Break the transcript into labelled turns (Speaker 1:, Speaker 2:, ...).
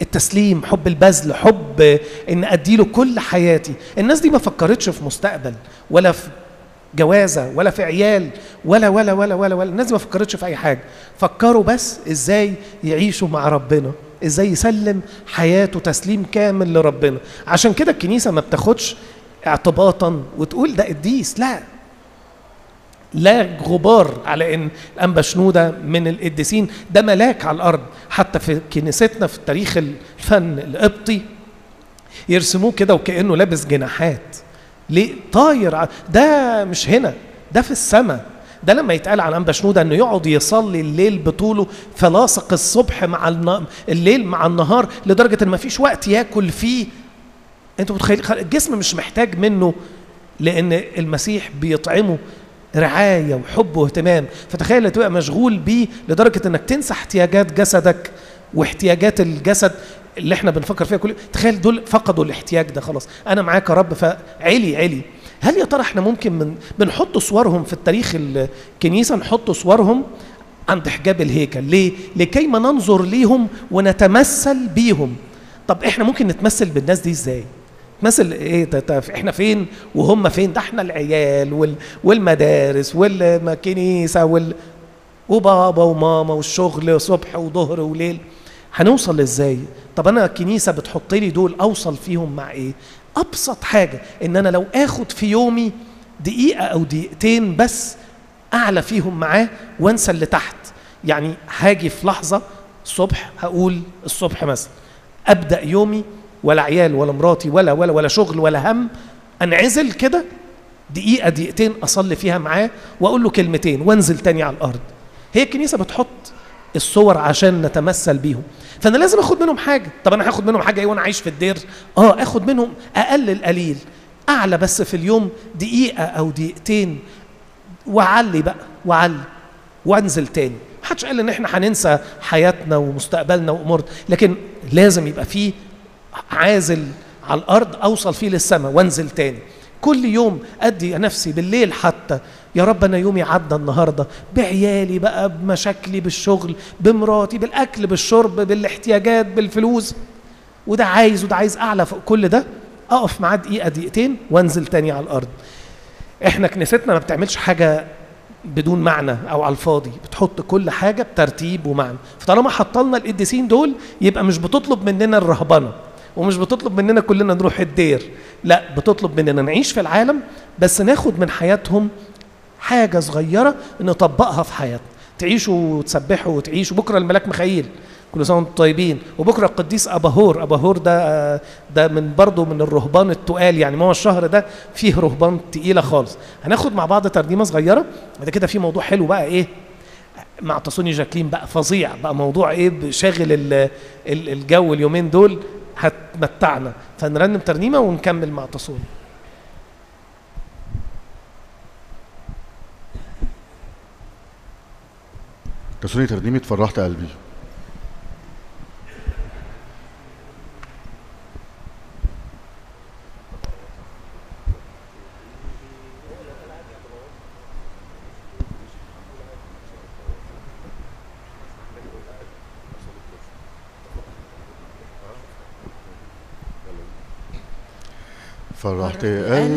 Speaker 1: التسليم حب البذل حب ان اديله كل حياتي الناس دي ما فكرتش في مستقبل ولا في جوازة ولا في عيال ولا ولا ولا ولا ولا الناس دي ما فكرتش في اي حاجة فكروا بس ازاي يعيشوا مع ربنا ازاي يسلم حياته تسليم كامل لربنا عشان كده الكنيسة ما بتاخدش اعتباطا وتقول ده قديس لا لا غبار على ان الانبا شنوده من القديسين ده ملاك على الارض حتى في كنيستنا في تاريخ الفن القبطي يرسموه كده وكانه لابس جناحات ليه طاير ع- ده مش هنا ده في السماء ده لما يتقال عن انبا شنوده انه يقعد يصلي الليل بطوله فلاصق الصبح مع النا... الليل مع النهار لدرجه ان ما فيش وقت ياكل فيه انتوا متخيلين خل- الجسم مش محتاج منه لان المسيح بيطعمه رعايه وحب واهتمام فتخيل تبقى مشغول بيه لدرجه انك تنسى احتياجات جسدك واحتياجات الجسد اللي احنا بنفكر فيها كل تخيل دول فقدوا الاحتياج ده خلاص انا معاك يا رب فعلي علي هل يا ترى احنا ممكن من بنحط صورهم في التاريخ الكنيسه نحط صورهم عند حجاب الهيكل ليه لكي ما ننظر ليهم ونتمثل بيهم طب احنا ممكن نتمثل بالناس دي ازاي مثل ايه ده ده احنا فين وهم فين ده احنا العيال وال والمدارس والكنيسه وال وبابا وماما والشغل صبح وظهر وليل هنوصل ازاي طب انا الكنيسه بتحط لي دول اوصل فيهم مع ايه ابسط حاجه ان انا لو اخد في يومي دقيقه او دقيقتين بس اعلى فيهم معاه وانسى اللي تحت يعني هاجي في لحظه الصبح هقول الصبح مثلا ابدا يومي ولا عيال ولا مراتي ولا ولا ولا شغل ولا هم انعزل كده دقيقه دقيقتين اصلي فيها معاه واقول له كلمتين وانزل تاني على الارض هي الكنيسه بتحط الصور عشان نتمثل بيهم فانا لازم اخد منهم حاجه طب انا هاخد منهم حاجه ايه وانا عايش في الدير اه اخد منهم اقل القليل اعلى بس في اليوم دقيقه او دقيقتين وعلي بقى وعلي وانزل تاني محدش قال ان احنا هننسى حياتنا ومستقبلنا وامورنا لكن لازم يبقى فيه عازل على الارض اوصل فيه للسماء وانزل تاني كل يوم ادي نفسي بالليل حتى يا رب انا يومي عدى النهارده بعيالي بقى بمشاكلي بالشغل بمراتي بالاكل بالشرب بالاحتياجات بالفلوس وده عايز وده عايز اعلى فوق كل ده اقف معاه دقيقه دقيقتين وانزل تاني على الارض احنا كنيستنا ما بتعملش حاجه بدون معنى او على الفاضي بتحط كل حاجه بترتيب ومعنى فطالما حطلنا القديسين دول يبقى مش بتطلب مننا الرهبنه ومش بتطلب مننا كلنا نروح الدير لا بتطلب مننا نعيش في العالم بس ناخد من حياتهم حاجه صغيره نطبقها في حياتنا تعيشوا وتسبحوا وتعيشوا بكره الملاك مخيل كل سنه وانتم طيبين وبكره القديس اباهور اباهور ده ده من برضه من الرهبان التقال يعني ما هو الشهر ده فيه رهبان تقيله خالص هناخد مع بعض ترنيمه صغيره بعد كده في موضوع حلو بقى ايه مع تصوني جاكلين بقى فظيع بقى موضوع ايه شاغل ال- ال- الجو اليومين دول هتمتعنا فنرنم ترنيمه ونكمل مع تصوني
Speaker 2: كسوني ترنيمة فرحت قلبي فرحت قلبي